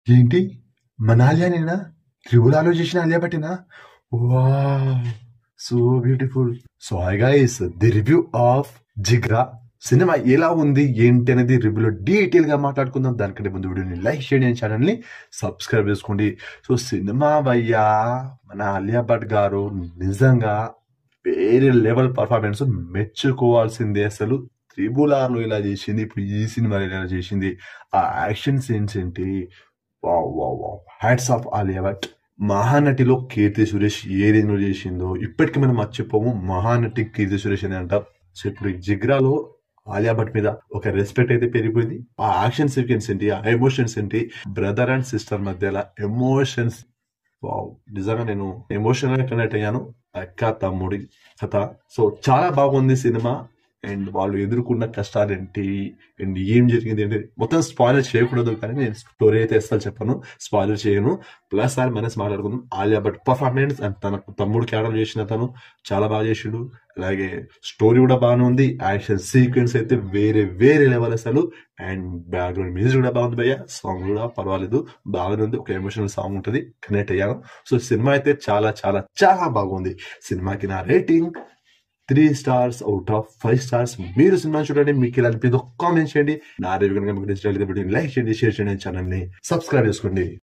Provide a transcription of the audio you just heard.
ఏంటి మన ఆలియానేనా త్రిబుల్ ఆలో చేసిన ఆలియా భట్టేనా wow so beautiful so I guys the review of Jigra cinema ఎలా ఉంది ఏంటి అనేది రివ్యూలో డీటెయిల్ గా మాట్లాడుకుందాం దానికంటే ముందు వీడియోని లైక్ చేయండి అని ఛానల్ ని సబ్స్క్రైబ్ చేసుకోండి సో సినిమా భయ్యా మన ఆలియా భట్ గారు నిజంగా వేరే లెవెల్ పర్ఫార్మెన్స్ మెచ్చుకోవాల్సిందే అసలు త్రిబుల్ ఆర్ లో ఇలా చేసింది ఇప్పుడు ఈ సినిమాలో ఇలా చేసింది ఆ యాక్షన్ సీన్స్ ఏంటి wow wow wow hats off Alia Bhatt మహానటిలో కీర్తి సురేష్ ఏ రేంజ్ లో చేసిందో ఇప్పటికీ మనం మర్చిపోము మహానటి కీర్తి సురేష్ అని అంటాం సో ఇప్పుడు ఈ జిగ్రాలో ఆలియా భట్ మీద ఒక రెస్పెక్ట్ అయితే పెరిగిపోయింది ఆ యాక్షన్ సీక్వెన్స్ ఏంటి ఆ ఎమోషన్స్ ఏంటి బ్రదర్ అండ్ సిస్టర్ మధ్యలో ఎమోషన్స్ వావ్ నిజంగా నేను ఎమోషనల్ గా కనెక్ట్ అయ్యాను అక్క తమ్ముడి కథ సో చాలా బాగుంది సినిమా అండ్ వాళ్ళు ఎదుర్కొన్న కష్టాలు ఏంటి అండ్ ఏం జరిగింది ఏంటి మొత్తం స్పాయిలర్ చేయకూడదు కానీ నేను స్టోరీ అయితే అసలు చెప్పను స్పాయిలర్ చేయను ప్లస్ సార్ మనసు మాట్లాడుకుందాం ఆలియా భట్ పర్ఫార్మెన్స్ అండ్ తన తమ్ముడు క్యాడర్ చేసిన తను చాలా బాగా చేసిండు అలాగే స్టోరీ కూడా బాగానే ఉంది యాక్షన్ సీక్వెన్స్ అయితే వేరే వేరే లెవెల్ అసలు అండ్ బ్యాక్గ్రౌండ్ మ్యూజిక్ కూడా బాగుంది భయ్య సాంగ్ కూడా పర్వాలేదు బాగానే ఉంది ఒక ఎమోషనల్ సాంగ్ ఉంటుంది కనెక్ట్ అయ్యాను సో సినిమా అయితే చాలా చాలా చాలా బాగుంది సినిమాకి నా rating three stars out of five stars మీరు సినిమా చూడండి మీకు ఇలా అనిపిందో కామెంట్ చేయండి నా రివ్యూ కనుక మీకు నచ్చినట్లయితే లైక్ చేయండి షేర్ చేయండి ఛానల్ ని సబ్స్క్రైబ్ చేసుకోండి